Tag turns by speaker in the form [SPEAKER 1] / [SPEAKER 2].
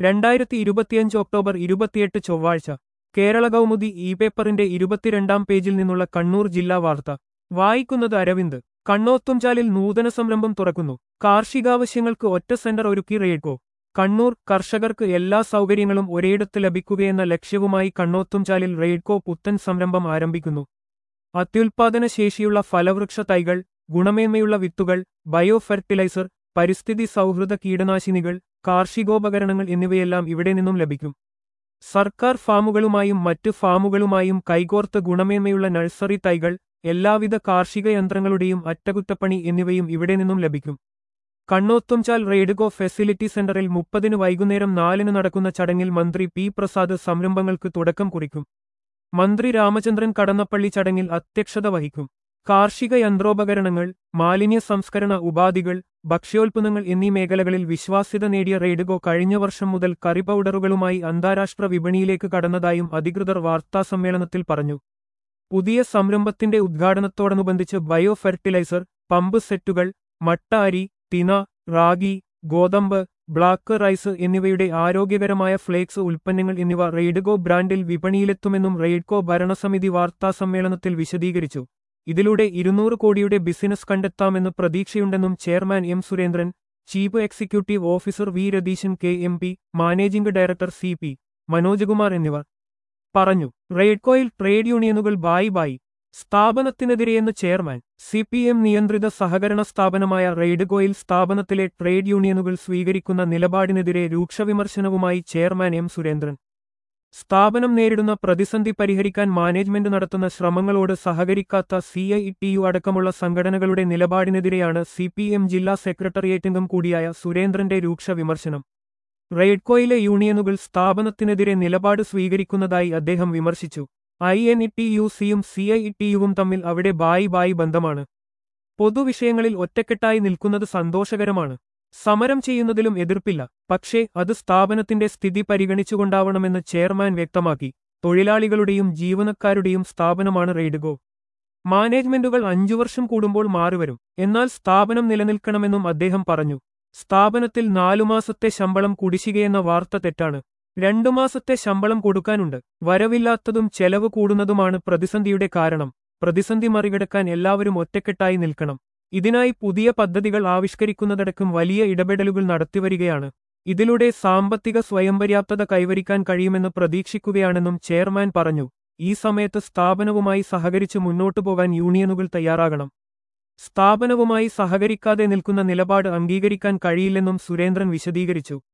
[SPEAKER 1] രണ്ടായിരത്തി ഇരുപത്തിയഞ്ച് ഒക്ടോബർ ഇരുപത്തിയെട്ട് ചൊവ്വാഴ്ച കേരള കൗമുദി ഇ പേപ്പറിന്റെ ഇരുപത്തിരണ്ടാം പേജിൽ നിന്നുള്ള കണ്ണൂർ ജില്ലാ വാർത്ത വായിക്കുന്നത് അരവിന്ദ് കണ്ണോത്തുംചാലിൽ നൂതന സംരംഭം തുറക്കുന്നു കാർഷികാവശ്യങ്ങൾക്ക് ഒറ്റ സെന്റർ ഒരുക്കി റേഡ്കോ കണ്ണൂർ കർഷകർക്ക് എല്ലാ സൗകര്യങ്ങളും ഒരേയിടത്ത് ലഭിക്കുകയെന്ന ലക്ഷ്യവുമായി കണ്ണോത്തുംചാലിൽ റെയ്ഡ്കോ പുത്തൻ സംരംഭം ആരംഭിക്കുന്നു അത്യുൽപാദന ശേഷിയുള്ള ഫലവൃക്ഷ തൈകൾ ഗുണമേന്മയുള്ള വിത്തുകൾ ബയോ ഫെർട്ടിലൈസർ പരിസ്ഥിതി സൗഹൃദ കീടനാശിനികൾ കാർഷികോപകരണങ്ങൾ എന്നിവയെല്ലാം ഇവിടെ നിന്നും ലഭിക്കും സർക്കാർ ഫാമുകളുമായും മറ്റ് ഫാമുകളുമായും കൈകോർത്ത് ഗുണമേന്മയുള്ള നഴ്സറി തൈകൾ എല്ലാവിധ കാർഷിക യന്ത്രങ്ങളുടെയും അറ്റകുറ്റപ്പണി എന്നിവയും ഇവിടെ നിന്നും ലഭിക്കും കണ്ണോത്തുംചാൽ റെയ്ഡ്കോ ഫെസിലിറ്റി സെന്ററിൽ മുപ്പതിന് വൈകുന്നേരം നാലിന് നടക്കുന്ന ചടങ്ങിൽ മന്ത്രി പി പ്രസാദ് സംരംഭങ്ങൾക്ക് തുടക്കം കുറിക്കും മന്ത്രി രാമചന്ദ്രൻ കടന്നപ്പള്ളി ചടങ്ങിൽ അധ്യക്ഷത വഹിക്കും കാർഷിക യന്ത്രോപകരണങ്ങൾ മാലിന്യ സംസ്കരണ ഉപാധികൾ ഭക്ഷ്യോൽപ്പന്നങ്ങൾ എന്നീ മേഖലകളിൽ വിശ്വാസ്യത നേടിയ റെയ്ഡ്കോ കഴിഞ്ഞ വർഷം മുതൽ കറി പൗഡറുകളുമായി അന്താരാഷ്ട്ര വിപണിയിലേക്ക് കടന്നതായും അധികൃതർ വാർത്താസമ്മേളനത്തിൽ പറഞ്ഞു പുതിയ സംരംഭത്തിന്റെ ഉദ്ഘാടനത്തോടനുബന്ധിച്ച് ബയോ ഫെർട്ടിലൈസർ പമ്പ് സെറ്റുകൾ മട്ട അരി തിന റാഗി ഗോതമ്പ് ബ്ലാക്ക് റൈസ് എന്നിവയുടെ ആരോഗ്യകരമായ ഫ്ലേക്സ് ഉൽപ്പന്നങ്ങൾ എന്നിവ റെയ്ഡ്കോ ബ്രാൻഡിൽ വിപണിയിലെത്തുമെന്നും റെയ്ഡ്കോ ഭരണസമിതി വാർത്താസമ്മേളനത്തിൽ വിശദീകരിച്ചു ഇതിലൂടെ ഇരുന്നൂറ് കോടിയുടെ ബിസിനസ് കണ്ടെത്താമെന്ന് പ്രതീക്ഷയുണ്ടെന്നും chairman M Surendran chief executive officer V Ratheesan K M P managing director C P Manojkumar എന്നിവർ പറഞ്ഞു റെയ്ഡ്കോയിൽ ട്രേഡ് യൂണിയനുകൾ ബായി ബായി സ്ഥാപനത്തിനെതിരെയെന്ന് ചെയർമാൻ സി പി എം നിയന്ത്രിത സഹകരണ സ്ഥാപനമായ റെയ്ഡ്കോയിൽ സ്ഥാപനത്തിലെ ട്രേഡ് യൂണിയനുകൾ സ്വീകരിക്കുന്ന നിലപാടിനെതിരെ രൂക്ഷവിമർശനവുമായി ചെയർമാൻ എം സുരേന്ദ്രൻ സ്ഥാപനം നേരിടുന്ന പ്രതിസന്ധി പരിഹരിക്കാൻ മാനേജ്മെന്റ് നടത്തുന്ന ശ്രമങ്ങളോട് സഹകരിക്കാത്ത സി ഐ ടി യു അടക്കമുള്ള സംഘടനകളുടെ നിലപാടിനെതിരെയാണ് സി പി എം ജില്ലാ സെക്രട്ടേറിയറ്റംഗം കൂടിയായ സുരേന്ദ്രന്റെ രൂക്ഷ വിമർശനം റെയ്ഡ്കോയിലെ യൂണിയനുകൾ സ്ഥാപനത്തിനെതിരെ നിലപാട് സ്വീകരിക്കുന്നതായി അദ്ദേഹം വിമർശിച്ചു I N E T U സിയും സി ഐ ടി യുവും തമ്മിൽ അവിടെ ബായി ബായി ബന്ധമാണ് പൊതുവിഷയങ്ങളിൽ ഒറ്റക്കെട്ടായി നിൽക്കുന്നത് സന്തോഷകരമാണ് സമരം ചെയ്യുന്നതിലും എതിർപ്പില്ല പക്ഷേ അത് സ്ഥാപനത്തിന്റെ സ്ഥിതി പരിഗണിച്ചുകൊണ്ടാവണമെന്ന് ചെയർമാൻ വ്യക്തമാക്കി തൊഴിലാളികളുടെയും ജീവനക്കാരുടെയും സ്ഥാപനമാണ് റെയ്ഡ്കോ മാനേജ്മെന്റുകൾ അഞ്ചു വർഷം കൂടുമ്പോൾ മാറിവരും എന്നാൽ സ്ഥാപനം നിലനിൽക്കണമെന്നും അദ്ദേഹം പറഞ്ഞു സ്ഥാപനത്തിൽ നാലു മാസത്തെ ശമ്പളം കുടിശ്ശികയെന്ന വാർത്ത തെറ്റാണ് രണ്ടു മാസത്തെ ശമ്പളം കൊടുക്കാനുണ്ട് വരവില്ലാത്തതും ചെലവ് കൂടുന്നതുമാണ് പ്രതിസന്ധിയുടെ കാരണം പ്രതിസന്ധി മറികടക്കാൻ എല്ലാവരും ഒറ്റക്കെട്ടായി നിൽക്കണം ഇതിനായി പുതിയ പദ്ധതികൾ ആവിഷ്കരിക്കുന്നതടക്കം വലിയ ഇടപെടലുകൾ നടത്തിവരികയാണ് ഇതിലൂടെ സാമ്പത്തിക സ്വയംപര്യാപ്തത കൈവരിക്കാൻ കഴിയുമെന്ന് പ്രതീക്ഷിക്കുകയാണെന്നും ചെയർമാൻ പറഞ്ഞു ഈ സമയത്ത് സ്ഥാപനവുമായി സഹകരിച്ച് മുന്നോട്ടു പോകാൻ യൂണിയനുകൾ തയ്യാറാകണം സ്ഥാപനവുമായി സഹകരിക്കാതെ നിൽക്കുന്ന നിലപാട് അംഗീകരിക്കാൻ കഴിയില്ലെന്നും സുരേന്ദ്രൻ വിശദീകരിച്ചു